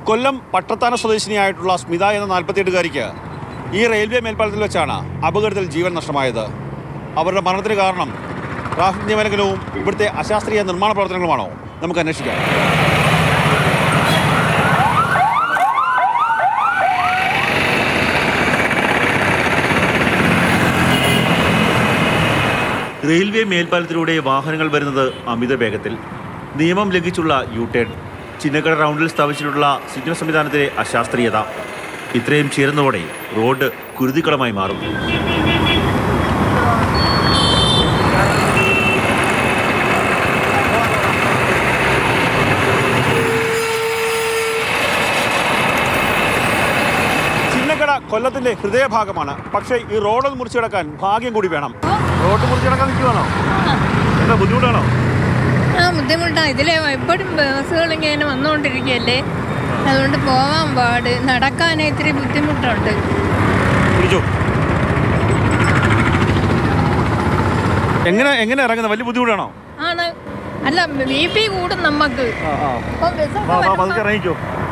കൊല്ലം പട്ടത്താന സ്വദേശിനിയായിട്ടുള്ള സ്മിത എന്ന നാൽപ്പത്തിയെട്ടുകാരിക്ക് ഈ റെയിൽവേ മേൽപ്പാലത്തിൽ വെച്ചാണ് അപകടത്തിൽ ജീവൻ നഷ്ടമായത് അവരുടെ മരണത്തിന് കാരണം ട്രാഫിക് നിയമലംഘനവും ഇവിടുത്തെ അശാസ്ത്രീയ നിർമ്മാണ പ്രവർത്തനങ്ങളുമാണോ നമുക്ക് അന്വേഷിക്കാം റെയിൽവേ മേൽപ്പാലത്തിലൂടെ വാഹനങ്ങൾ വരുന്നത് അമിത വേഗത്തിൽ നിയമം ലംഘിച്ചുള്ള യു ടേൺ ചിന്നക്കട റൗണ്ടിൽ സ്ഥാപിച്ചിട്ടുള്ള സിഗ്നൽ സംവിധാനത്തിലെ അശാസ്ത്രീയത ഇത്രയും ചേരുന്നതോടെ റോഡ് കുരുതിക്കളമായി മാറും ചിന്നക്കട കൊല്ലത്തിന്റെ ഹൃദയഭാഗമാണ് പക്ഷേ ഈ റോഡ് മുറിച്ചു കിടക്കാൻ ഭാഗ്യം കൂടി വേണം റോഡ് മുറിച്ചു കിടക്കാൻ നിൽക്കുവാണോ എന്താ ബുദ്ധിമുട്ടാണോ ആ ബുദ്ധിമുട്ടാണ് ഇതിലെ എപ്പോഴും ബസ്സുകൾ ഇങ്ങനെ വന്നുകൊണ്ടിരിക്കുകയല്ലേ അതുകൊണ്ട് പോവാൻ പാട് നടക്കാൻ ഇത്തിരി ബുദ്ധിമുട്ടുണ്ട് പിടിച്ചോ എങ്ങനെ എങ്ങനെ ഇറങ്ങുന്നത് വലിയ ബുദ്ധിമുട്ടാണോ ആണ് അല്ല ബി പി കൂടും നമുക്ക് ആ ആ ഇപ്പം ബസ്സൊക്കെ വാ വാ വരുമ്പം- പതുക്കെ ഇറങ്ങിക്കോ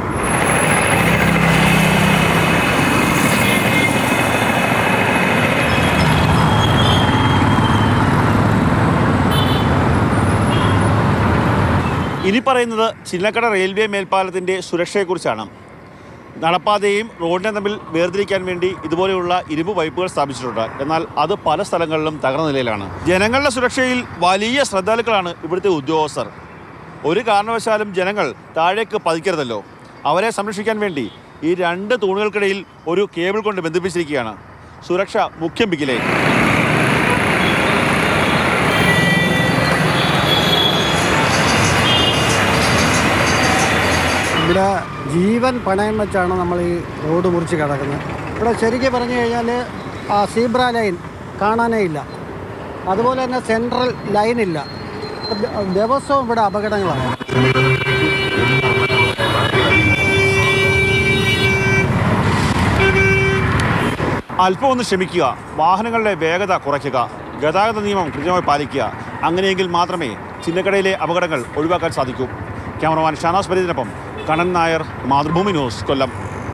ഇനി പറയുന്നത് ചിന്നക്കട റെയിൽവേ മേൽപ്പാലത്തിൻ്റെ സുരക്ഷയെക്കുറിച്ചാണ് നടപ്പാതയും റോഡിനെ തമ്മിൽ വേർതിരിക്കാൻ വേണ്ടി ഇതുപോലെയുള്ള ഇരുമ്പ് പൈപ്പുകൾ സ്ഥാപിച്ചിട്ടുണ്ട് എന്നാൽ അത് പല സ്ഥലങ്ങളിലും തകർന്ന നിലയിലാണ് ജനങ്ങളുടെ സുരക്ഷയിൽ വലിയ ശ്രദ്ധാലുക്കളാണ് ഇവിടുത്തെ ഉദ്യോഗസ്ഥർ ഒരു കാരണവശാലും ജനങ്ങൾ താഴേക്ക് പതിക്കരുതല്ലോ അവരെ സംരക്ഷിക്കാൻ വേണ്ടി ഈ രണ്ട് തൂണുകൾക്കിടയിൽ ഒരു കേബിൾ കൊണ്ട് ബന്ധിപ്പിച്ചിരിക്കുകയാണ് സുരക്ഷ മുഖ്യം പിക്കിലേ ഇവിടെ ജീവൻ പണയം വെച്ചാണ് നമ്മൾ ഈ റോഡ് മുറിച്ച് കിടക്കുന്നത് ഇവിടെ ശരിക്കും പറഞ്ഞു കഴിഞ്ഞാൽ ആ സീബ്ര ലൈൻ കാണാനേ ഇല്ല അതുപോലെ തന്നെ സെൻട്രൽ ലൈൻ ഇല്ല ദ- ദിവസവും ഇവിടെ അപകടങ്ങളാണ് അല്പം ഒന്ന് ക്ഷമിക്കുക വാഹനങ്ങളുടെ വേഗത കുറയ്ക്കുക ഗതാഗത നിയമം കൃത്യമായി പാലിക്കുക അങ്ങനെയെങ്കിൽ മാത്രമേ ചിന്നക്കടയിലെ അപകടങ്ങൾ ഒഴിവാക്കാൻ സാധിക്കൂ ക്യാമറമാൻ ഷാനാസ് ഫരീദിനൊപ്പം കണ്ണൻ നായർ മാതൃഭൂമി ന്യൂസ് കൊല്ലം